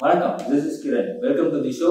வணக்கம் this is Kiran welcome to the show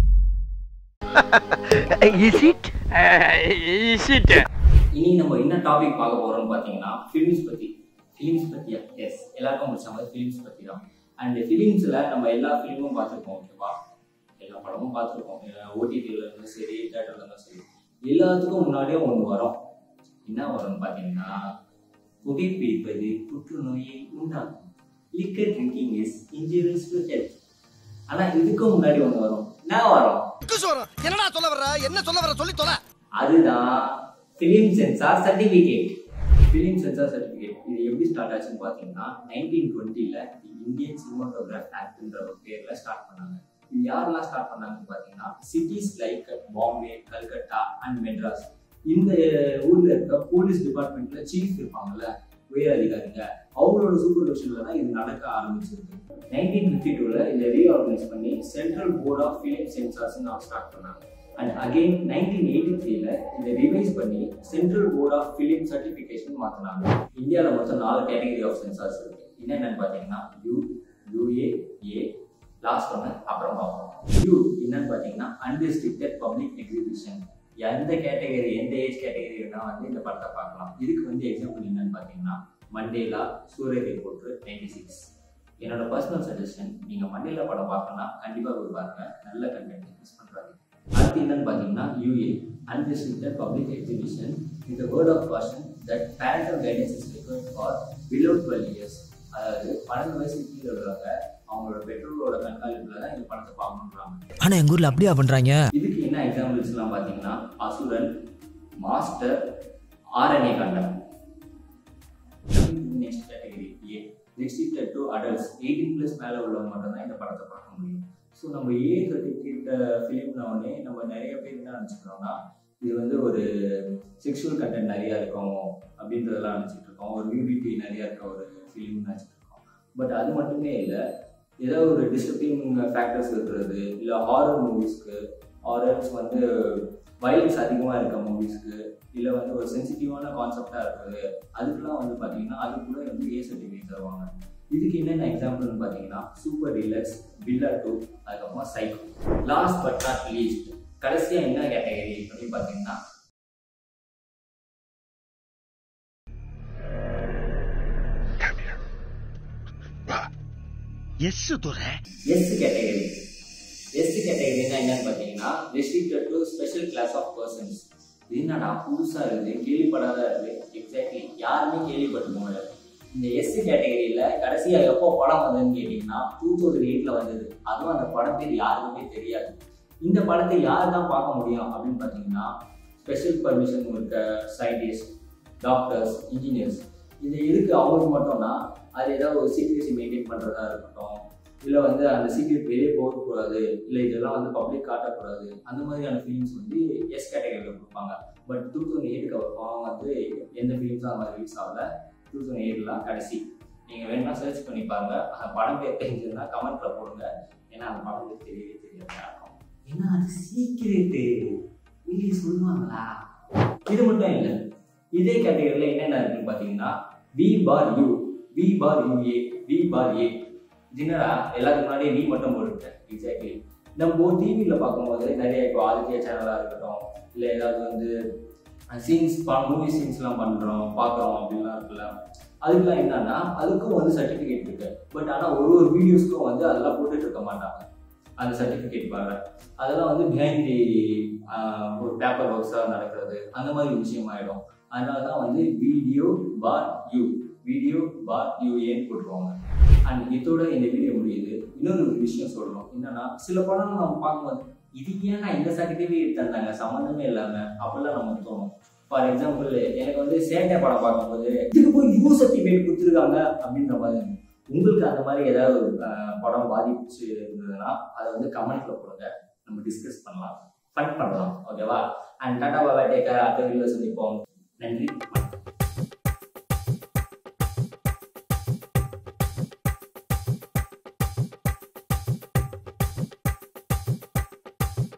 Is it? Uh, is it? இனி நம்ம என்ன டாபிக் பார்க்க போறோம்னு பார்த்தீங்கன்னா ஃபிலிம்ஸ் பத்தி ஃபிலிம்ஸ் பத்தியா எஸ் எல்லாருக்கும் முடிச்ச மாதிரி ஃபிலிம்ஸ் பத்தி தான் அண்ட் ஃபிலிம்ஸ்ல நம்ம எல்லா ஃபிலிமும் பார்த்துருப்போம் ஓகேவா எல்லா படமும் பார்த்துருப்போம் ஓடிடியில் இருந்தும் சரி தேட்டர்ல இருந்தும் சரி எல்லாத்துக்கும் முன்னாடியே ஒன்று வரும் என்ன வரும்னு பார்த்தீங்கன்னா புகைப்பிடிப்பது புற்றுநோயை உண்டாக்கும் liquor drinking is injurious to health ஆனா இதுக்கும் முன்னாடி ஒன்று வரும் என்ன வரும் என்னடா சொல்ல வர்ற என்ன சொல்ல வர்ற சொல்லி தொலை அதுதான் film censor certificate film censor certificate இது எப்படி ஸ்டார்ட் ஆச்சுன்னு பார்த்தீங்கன்னா நைன்டீன் டுவெண்ட்டியில் இந்தியன் சினிமாட்டோகிராஃப் ஆக்ட்ன்ற ஒரு பேரில் ஸ்டார்ட் பண்ணாங்க இது யாரெல்லாம் ஸ்டார்ட் பண்ணாங்கன்னு பார்த்தீங்கன்னா cities like Bombay Calcutta and Madras இந்த ஊர்ல இருக்க போலீஸ் டிபார்ட்மெண்ட்ல சீஃப் இருப்பாங்கல்ல உயர் அதிகாரிங்க அவங்களோட சூப்பர்விஷன்ல தான் இது நடக்க ஆரம்பிச்சிருக்கு நைன்டீன் ஃபிஃப்டி டூல இதை ரீஆர்கனைஸ் பண்ணி central board of film censors நான் ஸ்டார்ட் பண்ணாங்க அண்ட் அகெயின் நைன்டீன் எயிட்டி த்ரீல இதை ரிவைஸ் பண்ணி central board of film certification மாற்றினாங்க இந்தியாவில் மொத்தம் நாலு கேட்டகரி ஆஃப் சென்சார்ஸ் இருக்கு என்னென்னு பார்த்தீங்கன்னா யூ யூஏ ஏ லாஸ்ட் ஒன்று அப்புறம் பார்ப்போம் யூ என்னன்னு பார்த்தீங்கன்னா அன்ரெஸ்ட்ரிக்டட் பப்ளிக் எக்ஸிபிஷன் எந்த கேட்டகரி எந்த ஏஜ் கேட்டகரி வேணா வந்து இந்த படத்தை பார்க்கலாம் இதுக்கு வந்து எக்ஸாம்பிள் என்னன்னு பார்த்தீங்கன்னா மண்டேலா சூரியதை போட்டு நைன்டி சிக்ஸ் என்னோட பர்சனல் சஜஷன் நீங்கள் மண்டேலா படம் பார்க்கணும்னா கண்டிப்பாக போய் பாருங்க நல்ல கண்டென்ட் மிஸ் பண்ணுறாங்க அடுத்து என்னன்னு பார்த்தீங்கன்னா யூஏ அன்ரெஸ்ட்ரிக்டட் பப்ளிக் எக்ஸிபிஷன் இந்த word of caution that parental guidance is required for below twelve years அதாவது பன்னெண்டு வயசு கீழே உள்ளவங்க அவங்களோட பெற்றோர்களோட கண்காணிப்புல தான் இந்த படத்தை பார்க்கணுன்றாங்க ஆனா எங்க ஊர்ல அப்படியா பண்றாங்க இதுக்கு என்ன எக்ஸாம்பிள்ஸ்லாம் பார்த்தீங்கன்னா அசுரன் Master Aranya Kandam next category A restricted to adults eighteen plus மேலே உள்ளவங்க மட்டும்தான் இந்த படத்தை பார்க்க முடியும் ஸோ நம்ம ஏ சர்டிஃபிகேட் ஃபிலிம்னோடனே நம்ம நிறைய பேர் என்ன நினச்சிக்கிறோம்னா இது வந்து ஒரு செக்ஷுவல் கண்டென்ட் நிறையா இருக்கும் அப்படின்றதெல்லாம் நினச்சிட்டு இருக்கோம் ஒரு நியூடிட்டி நிறையா இருக்க ஒரு ஃபிலிம்னு நினச்சிட்டு இருக்கோம் பட் அது மட்டுமே இல்லை ஏதாவது ஒரு டிஸ்டர்பிங் ஃபேக்டர்ஸ் இருக்கிறது இல்லை ஹாரர் மூவிஸ்க்கு ஹாரர்ஸ் வந்து வயலன்ஸ் அதிகமாக இருக்க மூவிஸ்க்கு இல்லை வந்து ஒரு சென்சிட்டிவான கான்செப்டாக இருக்குது அதுக்கெல்லாம் வந்து பார்த்தீங்கன்னா அது கூட வந்து ஏ சர்டிஃபிகேட் தருவாங்க இதுக்கு என்னென்ன எக்ஸாம்பிள்னு பார்த்தீங்கன்னா சூப்பர் டீலக்ஸ் பில்லா டூ அதுக்கப்புறமா Psycho last but not least கடைசியாக என்ன கேட்டகரி அப்படின்னு பார்த்தீங்கன்னா எஸ் துறை எஸ் கேட்டகரி எஸ் கேட்டகரினா என்னன்னு பார்த்தீங்கன்னா restricted to special class of persons என்னடா புதுசாக இருக்குது கேள்விப்படாத இருக்குது எக்ஸாக்ட்லி யாருமே கேள்விப்பட்டிருக்க இந்த எஸ் கேட்டகரியில் கடைசியாக எப்போ படம் வந்ததுன்னு கேட்டிங்கன்னா டூ தௌசண்ட் எயிட்டில் வந்தது அதுவும் அந்த படம் பேர் யாருக்குமே தெரியாது இந்த படத்தை யார் தான் பார்க்க முடியும் அப்படின்னு பார்த்தீங்கன்னா ஸ்பெஷல் பர்மிஷன் இருக்க சயின்டிஸ்ட் டாக்டர்ஸ் இன்ஜினியர்ஸ் இது எதுக்கு அவங்களுக்கு மட்டும்னா அது ஏதாவது ஒரு சீக்ரெசி மெயின்டைன் பண்ணுறதா இருக்கட்டும் இல்லை வந்து அந்த சீக்ரெட் வெளியே போகக்கூடாது இல்லை இதெல்லாம் வந்து பப்ளிக் காட்டக்கூடாது அந்த மாதிரியான ஃபிலிம்ஸ் வந்து எஸ் கேட்டகரியில் கொடுப்பாங்க பட் டூ தௌசண்ட் எயிட்டுக்கு அப்புறம் வந்து எந்த ஃபிலிம்ஸும் அந்த மாதிரி ரிலீஸ் ஆகல டூ தௌசண்ட் எயிட்லாம் கடைசி நீங்கள் வேணும்னா சர்ச் பண்ணி பாருங்க அந்த படம் பேர் தெரிஞ்சதுன்னா கமெண்ட்ல போடுங்க ஏன்னா அந்த படம் பேர் தெரியவே தெரியாத இருக்கும் ஏன்னா அது சீக்ரெட்டு வெளியே சொல்லுவாங்களா இது மட்டும் இல்லை இதே கேட்டகரியில் என்னென்ன இருக்குன்னு பார்த்தீங்கன்னா V for U V for UA V for A என்னடா எல்லாத்துக்கு முன்னாடியே நீ மட்டும் போட்டுட்டேன் எக்ஸாக்ட்லி நம்ம டிவியில் பார்க்கும்போது நிறைய இப்போ ஆதித்ய சேனலாக இருக்கட்டும் இல்லை ஏதாவது வந்து சீன்ஸ் மூவி சீன்ஸ்லாம் பண்ணுறோம் பார்க்குறோம் அப்படின்லாம் இருக்குல்ல அதுக்கெல்லாம் என்னன்னா அதுக்கும் வந்து சர்டிஃபிகேட் இருக்கு பட் ஆனால் ஒரு ஒரு வீடியோஸ்க்கும் வந்து அதெல்லாம் போட்டுட்டு இருக்க மாட்டாங்க அந்த சர்டிஃபிகேட் வர அதெல்லாம் வந்து பிஹைண்ட் தி ஒரு பேப்பர் ஒர்க்ஸாக நடக்கிறது அந்த மாதிரி விஷயம் ஆகிடும் அதனால தான் வந்து video for U video for யூஏன்னு போட்டுருவாங்க அண்ட் இதோட இந்த வீடியோ முடியுது இன்னொரு ஒரு விஷயம் சொல்லணும் என்னன்னா சில படம் நம்ம பார்க்கும்போது இது ஏன் இந்த சர்டிஃபிகேட் தந்தாங்க சம்மந்தமே இல்லாமல் அப்படிலாம் நமக்கு தோணும் ஃபார் எக்ஸாம்பிள் எனக்கு வந்து சேட்டை படம் பார்க்கும்போது இதுக்கு போய் யூ சர்டிஃபிகேட் கொடுத்துருக்காங்க அப்படின்ற மாதிரி இருக்கும். உங்களுக்கு அந்த மாதிரி ஏதாவது ஒரு அஹ், படம் பாதிச்சு இருந்ததுன்னா அதை வந்து கமெண்ட்ல போடுங்க நம்ம டிஸ்கஸ் பண்ணலாம் ஃபன் பண்ணலாம் ஓகேவா அண்ட் டாடா பாபா டேக்கர் அடுத்த வீடியோ சந்திப்போம் நன்றி வணக்கம்